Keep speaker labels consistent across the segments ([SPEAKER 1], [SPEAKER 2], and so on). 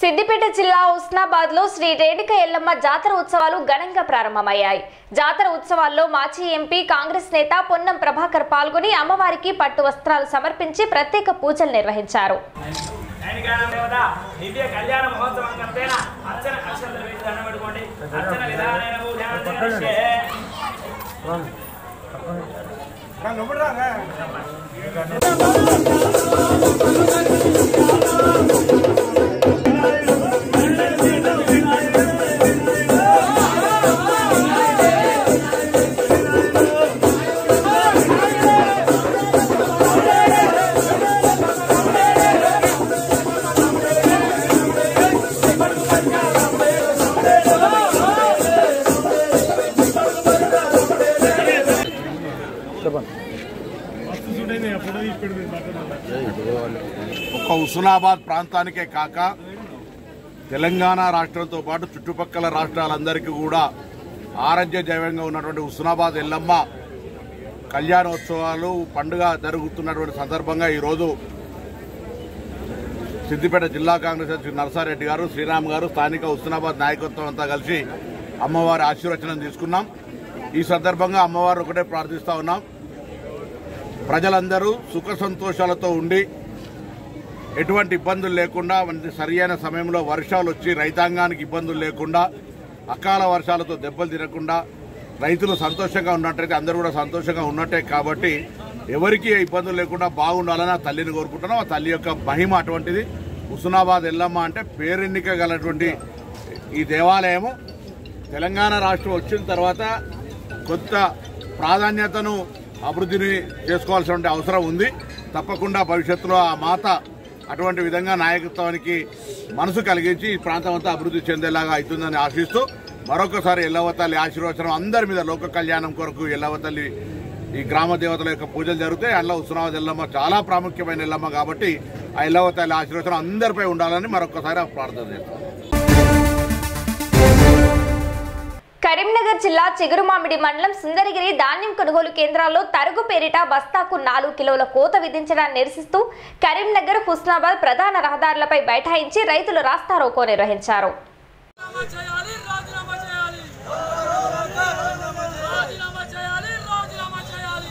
[SPEAKER 1] సిద్దిపేట జిల్లా ఉస్నాబాద్ లో శ్రీ రేణుక ఎల్లమ్మ జాతర ఉత్సవాలు ఘనంగా ప్రారంభమయ్యాయి జాతర ఉత్సవాల్లో మాజీ ఎంపీ కాంగ్రెస్ నేత పొన్నం ప్రభాకర్ పాల్గొని అమ్మవారికి పట్టు వస్త్రాలు సమర్పించి ప్రత్యేక పూజలు నిర్వహించారు
[SPEAKER 2] నైనికానం దేవత దివ్య కళ్యాణ మహోత్సవం కర్తేన అర్చన అక్షంతలు వేసి దండం పెట్టుకోండి అర్చన విధానైన ధ్యానం చేస్తే
[SPEAKER 3] ఒక్క హుస్నాబాద్ ప్రాంతానికే కాక తెలంగాణ రాష్ట్రంతో పాటు చుట్టుపక్కల రాష్ట్రాలందరికీ కూడా ఆరోగ్య జైవంగా ఉన్నటువంటి హుస్నాబాద్ ఎల్లమ్మ కళ్యాణోత్సవాలు పండుగ జరుగుతున్నటువంటి సందర్భంగా ఈరోజు సిద్దిపేట జిల్లా కాంగ్రెస్ అధ్యక్షుడు నరసారెడ్డి గారు శ్రీరామ్ గారు స్థానిక హుస్నాబాద్ నాయకత్వం అంతా కలిసి అమ్మవారి ఆశీర్వచనం తీసుకున్నాం ఈ సందర్భంగా అమ్మవారు ఒకటే ప్రార్థిస్తా ఉన్నాం ప్రజలందరూ సుఖ సంతోషాలతో ఉండి ఎటువంటి ఇబ్బందులు లేకుండా మనకి సరియైన సమయంలో వర్షాలు వచ్చి రైతాంగానికి ఇబ్బందులు లేకుండా అకాల వర్షాలతో దెబ్బలు తినకుండా రైతులు సంతోషంగా ఉన్నట్టయితే అందరూ కూడా సంతోషంగా ఉన్నట్టే కాబట్టి ఎవరికి ఏ ఇబ్బందులు లేకుండా బాగుండాలని ఆ తల్లిని కోరుకుంటున్నాం ఆ తల్లి యొక్క మహిమ అటువంటిది హుస్నాబాద్ ఎల్లమ్మ అంటే పేరెన్నిక గలటువంటి ఈ దేవాలయము తెలంగాణ రాష్ట్రం వచ్చిన తర్వాత కొత్త ప్రాధాన్యతను అభివృద్ధిని చేసుకోవాల్సిన అవసరం ఉంది తప్పకుండా భవిష్యత్తులో ఆ మాత అటువంటి విధంగా నాయకత్వానికి మనసు కలిగించి ఈ ప్రాంతం అంతా అభివృద్ధి చెందేలాగా అవుతుందని ఆశిస్తూ మరొకసారి ఎల్లవతల్లి ఆశీర్వచనం అందరి మీద లోక కళ్యాణం కొరకు ఎల్లవతల్లి ఈ గ్రామ దేవతల యొక్క పూజలు జరుగుతాయి అల్ల ఉత్సవాది ఎల్లమ్మ చాలా ప్రాముఖ్యమైన ఎల్లమ్మ కాబట్టి ఆ ఎల్లవతల్లి ఆశీర్వచనం అందరిపై ఉండాలని మరొకసారి ప్రార్థన చేస్తాం
[SPEAKER 1] కరీంనగర్ జిల్లా చిగురుమామిడి మండలం సుందరగిరి ధాన్యం కొనుగోలు కేంద్రాల్లో తరుగు పేరిట బస్తాకు నాలుగు కిలోల కోత విధించడాన్ని నిరసిస్తూ కరీంనగర్ హుస్నాబాద్ ప్రధాన రహదారులపై బైఠాయించి రైతులు రాస్తారోకో నిర్వహించారు
[SPEAKER 4] రాజీనామా చేయాలి రాజీనామా చేయాలి రాజీనామా చేయాలి రాజీనామా చేయాలి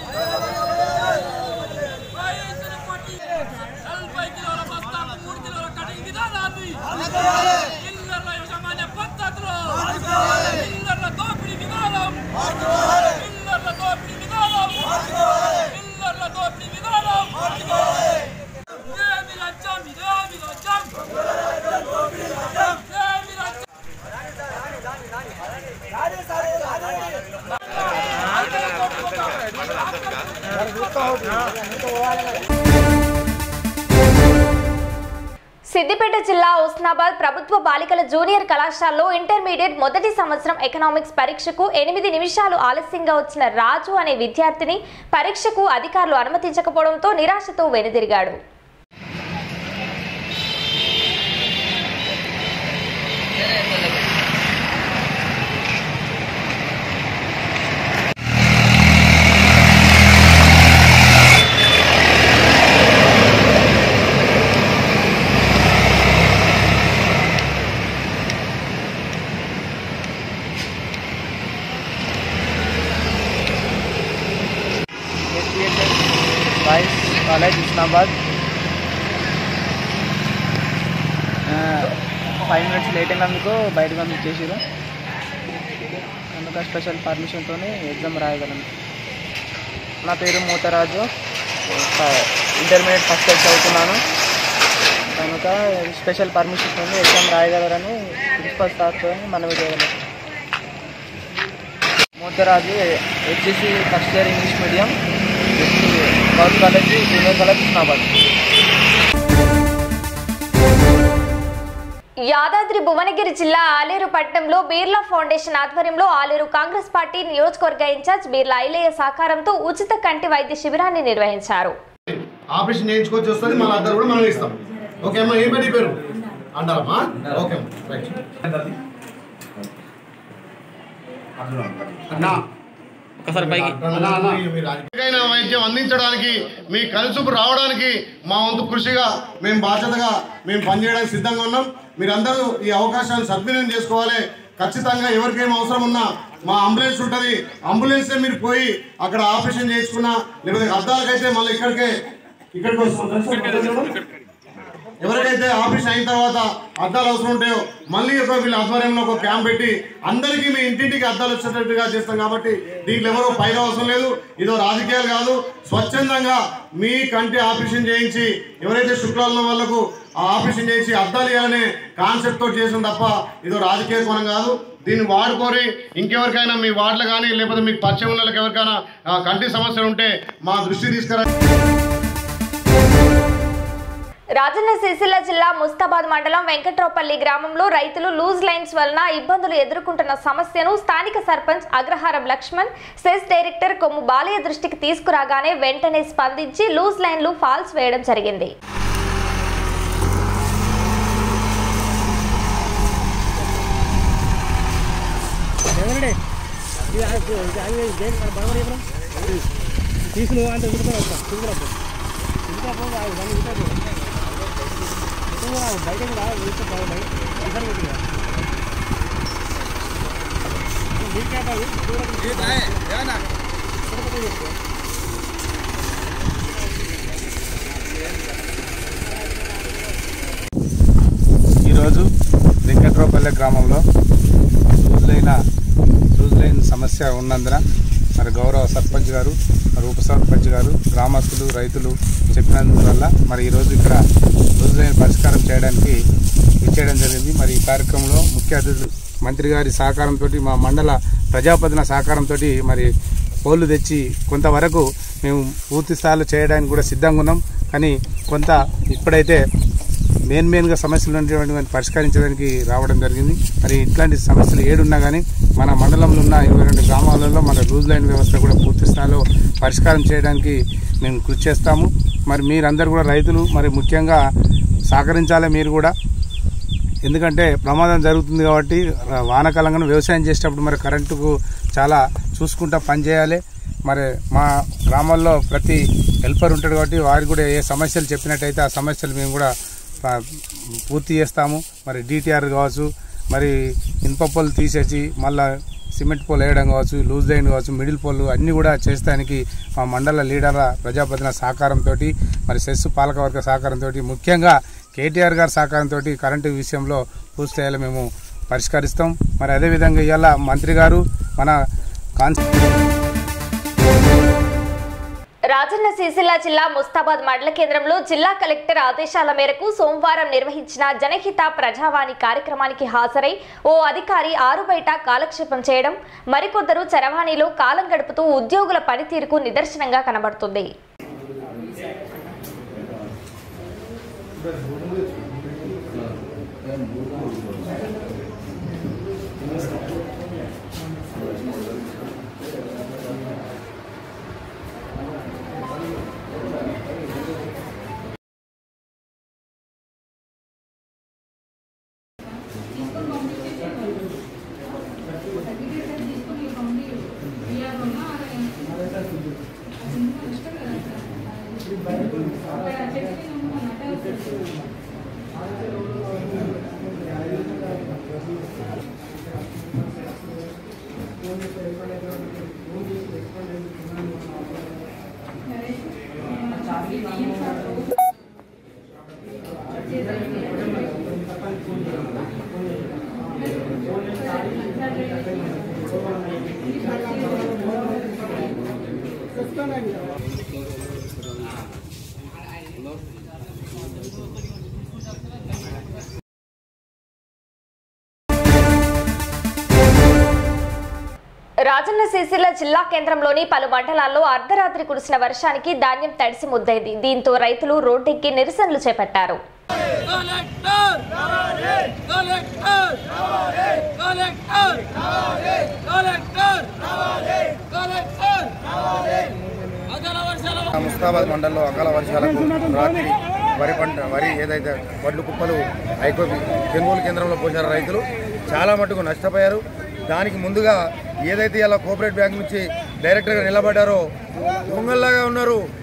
[SPEAKER 4] రైతుల పట్టి నలభై కిలోల బస్తాకు మూడు కిలోల కటింగ్ విధానాన్ని ఇల్లర్ల యజమాన్య పద్ధతిలో ఇల్లర్ల దోపిడీ విధానం ఇల్లర్ల దోపిడీ విధానం ఇల్లర్ల దోపిడీ విధానం ఏమి లజ్జం ఇదేమి లజ్జం ఏమి లజ్జం
[SPEAKER 1] సిద్దిపేట జిల్లా ఉస్నాబాద్ ప్రభుత్వ బాలికల జూనియర్ కళాశాలలో ఇంటర్మీడియట్ మొదటి సంవత్సరం ఎకనామిక్స్ పరీక్షకు ఎనిమిది నిమిషాలు ఆలస్యంగా వచ్చిన రాజు అనే విద్యార్థిని పరీక్షకు అధికారులు అనుమతించకపోవడంతో నిరాశతో వెనుదిరిగాడు
[SPEAKER 5] boys college Islamabad five minutes late అయినందుకు బయట పంపించేసారు అందుక స్పెషల్ పర్మిషన్తో ఎగ్జామ్ రాయగలను నా పేరు మూతరాజు ఇంటర్మీడియట్ ఫస్ట్ ఇయర్ చదువుతున్నాను కనుక స్పెషల్ పర్మిషన్తో ఎగ్జామ్ రాయగలరని ప్రిన్సిపల్ సార్తో మనవి చేయగలరు Mutharaju HCC first year English medium government college junior college Islamabad
[SPEAKER 1] Yadadri Bhuvanagiri జిల్లా ఆలేరు పట్టణంలో బీర్లా ఫౌండేషన్ ఆధ్వర్యంలో ఆలేరు కాంగ్రెస్ పార్టీ నియోజకవర్గ ఇన్ఛార్జ్ బీర్లా ఐలయ్య సహకారంతో ఉచిత కంటి వైద్య శిబిరాన్ని నిర్వహించారు
[SPEAKER 6] ఆపరేషన్ చేయించుకోవచ్చు వస్తుంది మన అద్దరు కూడా మనం ఇస్తాం ఓకే అమ్మా ఏం పేరు నీ పేరు అంటారమ్మా ఓకే అమ్మా రైట్ అన్నా
[SPEAKER 5] ఒకసారి పైకి
[SPEAKER 6] మెరుగైన వైద్యం అందించడానికి మీ కలుసుకు రావడానికి మా వంతు కృషిగా మేము బాధ్యతగా మేము పనిచేయడానికి సిద్ధంగా ఉన్నాం మీరందరూ ఈ అవకాశాన్ని సద్వినియోగం చేసుకోవాలి ఖచ్చితంగా ఎవరికేం అవసరం ఉన్నా మా అంబులెన్స్ ఉంటుంది అంబులెన్సే మీరు పోయి అక్కడ ఆపరేషన్ చేయించుకున్నా లేకపోతే అద్దాలకైతే మళ్ళీ ఇక్కడికే ఇక్కడికి వస్తాం ఎవరికైతే ఆపరేషన్ అయిన తర్వాత అద్దాలు అవసరం ఉంటాయో మళ్ళీ ఒక వీళ్ళ ఆధ్వర్యంలో ఒక క్యాంప్ పెట్టి అందరికీ మీ ఇంటింటికి అద్దాలు వచ్చేటట్టుగా చేస్తాం కాబట్టి దీంట్లో ఎవరో పైన అవసరం లేదు ఇదో రాజకీయాలు కాదు స్వచ్ఛందంగా మీ కంటి ఆపరేషన్ చేయించి ఎవరైతే శుక్లాలు ఉన్న వాళ్ళకు ఆ ఆపరేషన్ చేయించి అద్దాలు ఇవ్వాలనే కాన్సెప్ట్ తోటి చేసిన తప్ప ఇదో రాజకీయ కోణం కాదు దీన్ని వాడుకొని ఇంకెవరికైనా మీ వార్డులు కానీ లేకపోతే మీకు పరిచయం ఉన్న వాళ్ళకి ఎవరికైనా ఆ, కంటి సమస్యలు ఉంటే మా దృష్టి తీసుకురా
[SPEAKER 1] రాజన్న సిరిసిల్ల జిల్లా ముస్తాబాద్ మండలం వెంకట్రావుపల్లి గ్రామంలో రైతులు లూజ్ లైన్స్ వలన ఇబ్బందులు ఎదుర్కొంటున్న సమస్యను స్థానిక సర్పంచ్ అగ్రహారం లక్ష్మణ్ సెస్ డైరెక్టర్ కొమ్ము బాలయ్య దృష్టికి తీసుకురాగానే వెంటనే స్పందించి లూజ్ లైన్లు ఫాల్స్ వేయడం జరిగింది
[SPEAKER 7] ఈరోజు వెంకట్రావుపల్లె గ్రామంలో లూజ్లైన లూజ్లైన్ సమస్య ఉన్నందున మరి గౌరవ సర్పంచ్ గారు మరి ఉప సర్పంచ్ గారు గ్రామస్తులు రైతులు చెప్పినందువల్ల మరి ఈరోజు ఇక్కడ లూజ్లైన్ పరిష్కారం చేయడానికి ఇచ్చేయడం జరిగింది మరి ఈ కార్యక్రమంలో ముఖ్య అతిథులు మంత్రి గారి సహకారంతో మా మండల ప్రజాపతిన సహకారంతో మరి పోలు తెచ్చి కొంతవరకు మేము పూర్తి స్థాయిలో చేయడానికి కూడా సిద్ధంగా ఉన్నాం కానీ కొంత ఇప్పుడైతే మెయిన్ మెయిన్గా సమస్యలు ఉన్నటువంటి పరిష్కరించడానికి రావడం జరిగింది మరి ఇట్లాంటి సమస్యలు ఏడున్నా కానీ మన మండలంలో ఉన్న ఇరవై రెండు గ్రామాలలో మన రూజ్ లైన్ వ్యవస్థ కూడా పూర్తి స్థాయిలో పరిష్కారం చేయడానికి మేము కృషి చేస్తాము మరి మీరందరూ కూడా రైతులు మరి ముఖ్యంగా సహకరించాలి మీరు కూడా ఎందుకంటే ప్రమాదం జరుగుతుంది కాబట్టి ఆ, వానాకాలంగా వ్యవసాయం చేసేటప్పుడు మరి కరెంటుకు చాలా చూసుకుంటా పనిచేయాలి మరి మా గ్రామాల్లో ప్రతి హెల్పర్ ఉంటాడు కాబట్టి వారికి కూడా ఏ సమస్యలు చెప్పినట్టయితే ఆ సమస్యలు మేము కూడా ఆ, పూర్తి చేస్తాము మరి డిటిఆర్ కావచ్చు మరి ఇనుప పోలు తీసేసి మళ్ళా సిమెంట్ పోల్ వేయడం కావచ్చు లూజ్ లైన్ కావచ్చు మిడిల్ పోల్ అన్నీ కూడా చేస్తానికి మా మండల లీడర్ల ప్రజాప్రతినిధుల సహకారంతో మరి సెస్ పాలకవర్గ సహకారంతో ముఖ్యంగా కేటీఆర్ గారి సహకారంతో కరెంటు విషయంలో పూర్తిస్థాయిలో మేము పరిష్కరిస్తాం మరి అదేవిధంగా ఇవాళ మంత్రి గారు మన కాన్స్
[SPEAKER 1] రాజన్న సిరిసిల్ల జిల్లా ముస్తాబాద్ మండల కేంద్రంలో జిల్లా కలెక్టర్ ఆదేశాల మేరకు సోమవారం నిర్వహించిన జనహిత ప్రజావాణి కార్యక్రమానికి హాజరై ఓ అధికారి ఆరు బయట కాలక్షేపం చేయడం మరికొందరు చరవాణిలో కాలం గడుపుతూ ఉద్యోగుల పనితీరుకు నిదర్శనంగా కనబడుతుంది రాజన్న సిరిసిల్ల జిల్లా కేంద్రంలోని పలు మండలాల్లో అర్ధరాత్రి కురిసిన వర్షానికి ధాన్యం తడిసి ముద్దైంది దీంతో రైతులు రోడ్డెక్కి నిరసనలు చేపట్టారు
[SPEAKER 4] collector collector collector collector collector అగల వర్షాల
[SPEAKER 8] ముస్తాబాద్ మండలంలో అకాల వర్షాలకు రాత్రి వరి పంట వరి ఏదైతే వడ్లు కుప్పలు ఐకో కొనుగోలు కేంద్రంలో పోసారు రైతులు చాలా మటుకు నష్టపోయారు దానికి ముందుగా ఏదైతే ఇలా కోఆపరేటివ్ బ్యాంక్ నుంచి డైరెక్టర్గా నిలబడ్డారో దొంగల్లాగా ఉన్నారు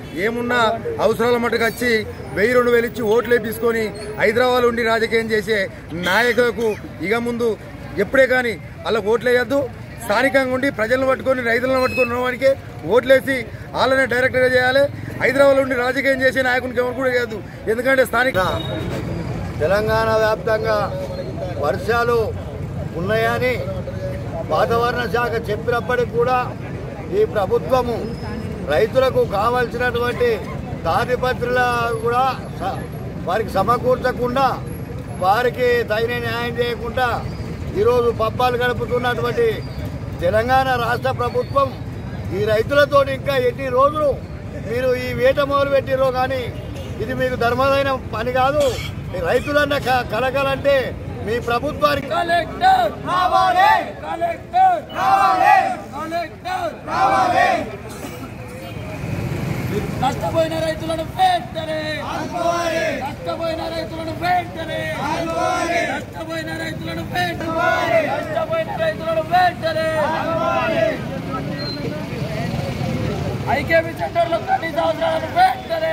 [SPEAKER 8] ఏమున్నా అవసరాల మటుకు వచ్చి వెయ్యి రెండు వేలు ఇచ్చి ఓట్లు వేపించుకొని హైదరాబాద్ ఉండి రాజకీయం చేసే నాయకులకు ఇక ముందు ఎప్పుడే కానీ అలా ఓట్లు వేయద్దు స్థానికంగా ఉండి ప్రజలను పట్టుకొని రైతులను పట్టుకొని ఉన్నవాడికి ఓట్లేసి వాళ్ళనే డైరెక్ట్గా చేయాలి హైదరాబాద్ ఉండి రాజకీయం చేసే నాయకునికి ఎవరు కూడా చేయద్దు ఎందుకంటే స్థానిక
[SPEAKER 9] తెలంగాణ వ్యాప్తంగా వర్షాలు ఉన్నాయని వాతావరణ శాఖ చెప్పినప్పటికీ కూడా ఈ ప్రభుత్వము రైతులకు కావలసినటువంటి తాడిపత్రుల కూడా స- వారికి సమకూర్చకుండా వారికి తగిన న్యాయం చేయకుండా ఈరోజు పబ్బాలు గడుపుతున్నటువంటి తెలంగాణ రాష్ట్ర ప్రభుత్వం ఈ రైతులతో ఇంకా ఎన్ని రోజులు మీరు ఈ వేట మొదలు పెట్టిరో కానీ ఇది మీకు ధర్మమైన పని కాదు ఈ రైతులన్న క- కలగాలంటే మీ ప్రభుత్వానికి
[SPEAKER 4] కలెక్టర్ రావాలి కలెక్టర్ రావాలి కలెక్టర్ రావాలి నష్టపోయిన రైతులను వెంటనే నష్టపోయిన రైతులను వెంటనే నష్టపోయిన రైతులను వెంటనే నష్టపోయిన రైతులను వెంటనే ఐకేపీ సెంటర్లో కనీస అవసరాలను వెంటనే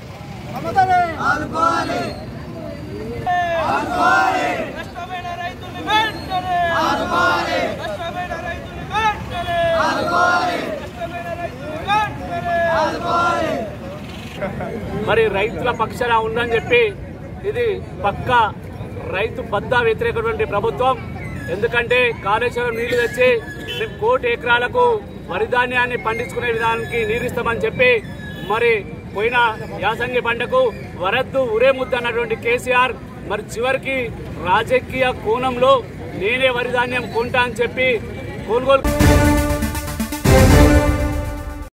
[SPEAKER 4] నష్టమైన రైతుల్ని వెంటనే నష్టమైన రైతుల్ని వెంటనే నష్టమైన రైతుల్ని వెంటనే
[SPEAKER 2] మరి రైతుల పక్షాన ఉందని చెప్పి ఇది పక్క రైతు బద్ద వ్యతిరేకటువంటి ప్రభుత్వం ఎందుకంటే కాళేశ్వరం నీళ్లు తెచ్చి మేము కోటి ఎకరాలకు వరి ధాన్యాన్ని పండించుకునే విధానానికి నీరిస్తామని చెప్పి మరి పోయిన యాసంగి పంటకు వరద్దు ఉరే ముద్ద అన్నటువంటి కేసీఆర్ మరి చివరికి రాజకీయ కోణంలో నేనే వరి ధాన్యం కొంటా అని చెప్పి కొనుగోలు